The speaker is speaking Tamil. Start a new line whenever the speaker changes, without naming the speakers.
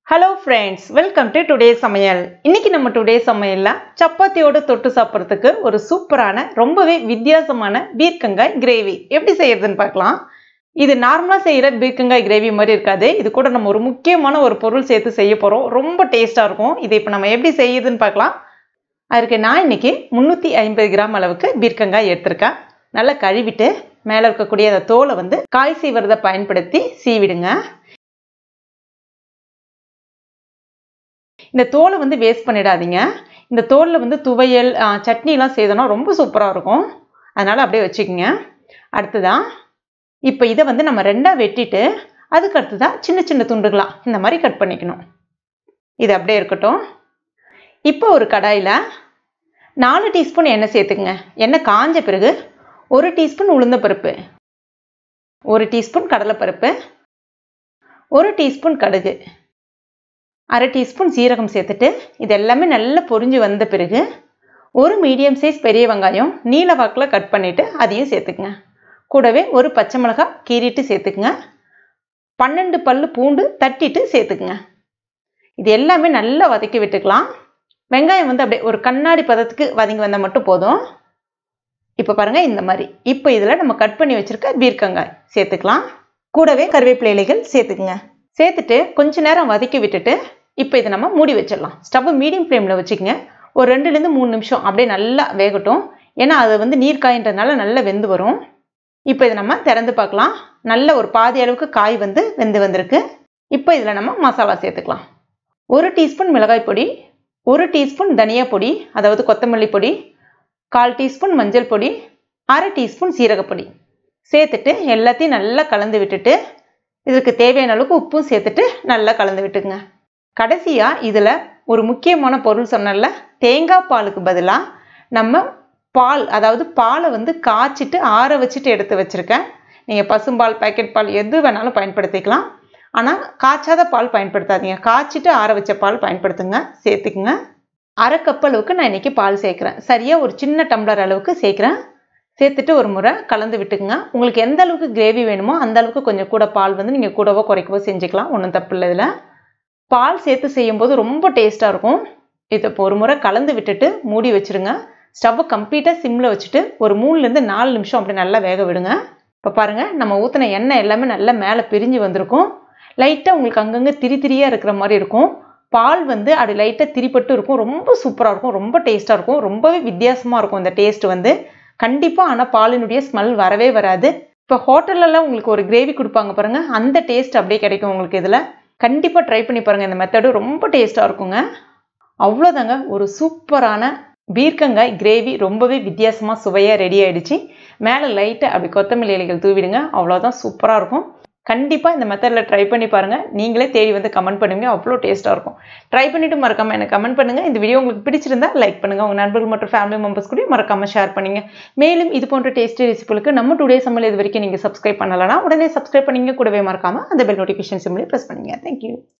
hello friends welcome to today சமையல் இன்னைக்கு நம்ம டுடே சமையல்ல சப்பாத்தியோட தொட்டு சாப்பிட்றதுக்கு ஒரு சூப்பரான ரொம்பவே வித்தியாசமான பீர்க்கங்காய் கிரேவி எப்படி செய்யறதுன்னு பார்க்கலாம் இது நார்மலாக செய்கிற பீர்க்கங்காய் கிரேவி மாதிரி இருக்காது இது கூட நம்ம ஒரு முக்கியமான ஒரு பொருள் சேர்த்து செய்ய போகிறோம் ரொம்ப டேஸ்ட்டாக இருக்கும் இதை இப்போ நம்ம எப்படி செய்யுதுன்னு பார்க்கலாம் அதுக்கு நான் இன்னைக்கு முந்நூற்றி ஐம்பது கிராம் அளவுக்கு பீர்க்கங்காய் எடுத்திருக்கேன் நல்லா கழுவிட்டு மேலே இருக்கக்கூடிய அந்த தோலை வந்து காய் சீவரதை பயன்படுத்தி சீவிடுங்க இந்த தோலை வந்து வேஸ்ட் பண்ணிடாதீங்க இந்த தோலில் வந்து துவையல் சட்னிலாம் செய்தோன்னா ரொம்ப சூப்பராக இருக்கும் அதனால் அப்படியே வச்சுக்கோங்க அடுத்ததான் இப்போ இதை வந்து நம்ம ரெண்டாக வெட்டிட்டு அதுக்கு அடுத்ததான் சின்ன சின்ன துண்டுகளாக இந்த மாதிரி கட் பண்ணிக்கணும் இது அப்படியே இருக்கட்டும் இப்போ ஒரு கடாயில் நாலு டீஸ்பூன் எண்ணெய் சேர்த்துக்குங்க எண்ணெய் காஞ்ச பிறகு ஒரு டீஸ்பூன் உளுந்தப்பருப்பு ஒரு டீஸ்பூன் கடலைப்பருப்பு ஒரு டீஸ்பூன் கடுகு அரை டீஸ்பூன் சீரகம் சேர்த்துட்டு இது எல்லாமே நல்லா பொரிஞ்சு வந்த பிறகு ஒரு மீடியம் சைஸ் பெரிய வெங்காயம் நீல வாக்கில் கட் பண்ணிவிட்டு அதையும் சேர்த்துக்குங்க கூடவே ஒரு பச்சை மிளகாய் கீறிட்டு சேர்த்துக்குங்க பன்னெண்டு பல் பூண்டு தட்டிட்டு சேர்த்துக்குங்க இது எல்லாமே நல்லா வதக்கி விட்டுக்கலாம் வெங்காயம் வந்து அப்படியே ஒரு கண்ணாடி பதத்துக்கு வதங்கி வந்தால் மட்டும் போதும் இப்போ பாருங்கள் இந்த மாதிரி இப்போ இதில் நம்ம கட் பண்ணி வச்சுருக்க பீர்க்கங்காய் சேர்த்துக்கலாம் கூடவே கருவேப்பிலை இலைகள் சேர்த்துக்குங்க சேர்த்துட்டு கொஞ்ச நேரம் வதக்கி விட்டுட்டு இப்போ இதை நம்ம மூடி வச்சிடலாம் ஸ்டவ் மீடியம் ஃப்ளேமில் வச்சுக்கோங்க ஒரு ரெண்டுலேருந்து மூணு நிமிஷம் அப்படியே நல்லா வேகட்டும் ஏன்னா அது வந்து நீர் காயின்றதுனால நல்லா வெந்து வரும் இப்போ இதை நம்ம திறந்து பார்க்கலாம் நல்ல ஒரு பாதி அளவுக்கு காய் வந்து வெந்து வந்திருக்கு இப்போ இதில் நம்ம மசாலா சேர்த்துக்கலாம் ஒரு டீஸ்பூன் மிளகாய் பொடி ஒரு டீஸ்பூன் தனியா பொடி அதாவது கொத்தமல்லி பொடி கால் டீஸ்பூன் மஞ்சள் பொடி அரை டீஸ்பூன் சீரகப்பொடி சேர்த்துட்டு எல்லாத்தையும் நல்லா கலந்து விட்டுட்டு இதுக்கு தேவையான அளவுக்கு உப்பும் சேர்த்துட்டு நல்லா கலந்து விட்டுக்குங்க கடைசியாக இதில் ஒரு முக்கியமான பொருள் சொன்னல தேங்காய் பாலுக்கு பதிலாக நம்ம பால் அதாவது பாலை வந்து காய்ச்சிட்டு ஆற வச்சுட்டு எடுத்து வச்சுருக்கேன் நீங்கள் பசும்பால் பேக்கெட் பால் எது வேணாலும் பயன்படுத்திக்கலாம் ஆனால் காய்ச்சாத பால் பயன்படுத்தாதீங்க காய்ச்சிட்டு ஆற வச்ச பால் பயன்படுத்துங்க சேர்த்துக்குங்க அரை கப் அளவுக்கு நான் இன்றைக்கி பால் சேர்க்குறேன் சரியாக ஒரு சின்ன டம்ளர் அளவுக்கு சேர்க்குறேன் சேர்த்துட்டு ஒரு முறை கலந்து விட்டுக்குங்க உங்களுக்கு எந்த அளவுக்கு கிரேவி வேணுமோ அந்த அளவுக்கு கொஞ்சம் கூட பால் வந்து நீங்கள் கூடவோ குறைக்கவோ செஞ்சுக்கலாம் ஒன்றும் தப்பு இல்லை இதில் பால் சேர்த்து செய்யும்போது ரொம்ப டேஸ்ட்டாக இருக்கும் இதை இப்போ ஒரு முறை கலந்து விட்டுட்டு மூடி வச்சுருங்க ஸ்டவ்வை கம்ப்ளீட்டாக சிம்மில் வச்சுட்டு ஒரு மூணுலேருந்து நாலு நிமிஷம் அப்படி நல்லா வேக விடுங்க இப்போ பாருங்கள் நம்ம ஊற்றின எண்ணெய் எல்லாமே நல்லா மேலே பிரிஞ்சு வந்திருக்கும் லைட்டாக உங்களுக்கு அங்கங்கே திரி திரியாக இருக்கிற மாதிரி இருக்கும் பால் வந்து அது லைட்டாக திரிப்பட்டு இருக்கும் ரொம்ப சூப்பராக இருக்கும் ரொம்ப டேஸ்ட்டாக இருக்கும் ரொம்பவே வித்தியாசமாக இருக்கும் இந்த டேஸ்ட் வந்து கண்டிப்பாக ஆனால் பாலினுடைய ஸ்மெல் வரவே வராது இப்போ ஹோட்டல்லலாம் உங்களுக்கு ஒரு கிரேவி கொடுப்பாங்க பாருங்கள் அந்த டேஸ்ட் அப்படியே கிடைக்கும் உங்களுக்கு இதில் கண்டிப்பாக ட்ரை பண்ணி பாருங்கள் இந்த மெத்தடு ரொம்ப டேஸ்ட்டாக இருக்குங்க அவ்வளோதாங்க ஒரு சூப்பரான பீர்க்கங்காய் கிரேவி ரொம்பவே வித்தியாசமாக சுவையாக ரெடி ஆகிடுச்சு மேலே லைட்டாக அப்படி கொத்தமல்லி இலைகள் தூவிடுங்க அவ்வளோதான் சூப்பராக இருக்கும் கண்டிப்பாக இந்த மெத்தடில் ட்ரை பண்ணி பாருங்கள் நீங்களே தேடி வந்து கமெண்ட் பண்ணுங்க அவ்வளோ டேஸ்ட்டாக இருக்கும் ட்ரை பண்ணிவிட்டு மறக்காமல் எனக்கு கமெண்ட் பண்ணுங்கள் இந்த வீடியோ உங்களுக்கு பிடிச்சிருந்தா லைக் பண்ணுங்கள் உங்கள் நண்பர்கள் மற்றும் ஃபேமிலி மெம்பர்ஸ் கூட மறக்காமல் ஷேர் பண்ணுங்க மேலும் இது போன்ற டேஸ்டி ரெசிபிகளுக்கு நம்ம டுடே சமையல் இது வரைக்கும் நீங்கள் சப்ஸ்கிரைப் பண்ணலன்னா உடனே சப்ஸ்கிரைப் பண்ணிங்க கூடவே மறக்காமல் அந்த பெல் நோட்டிஃபிகேஷன் சிம்லேயே ப்ரெஸ் பண்ணுங்க தேங்க்யூ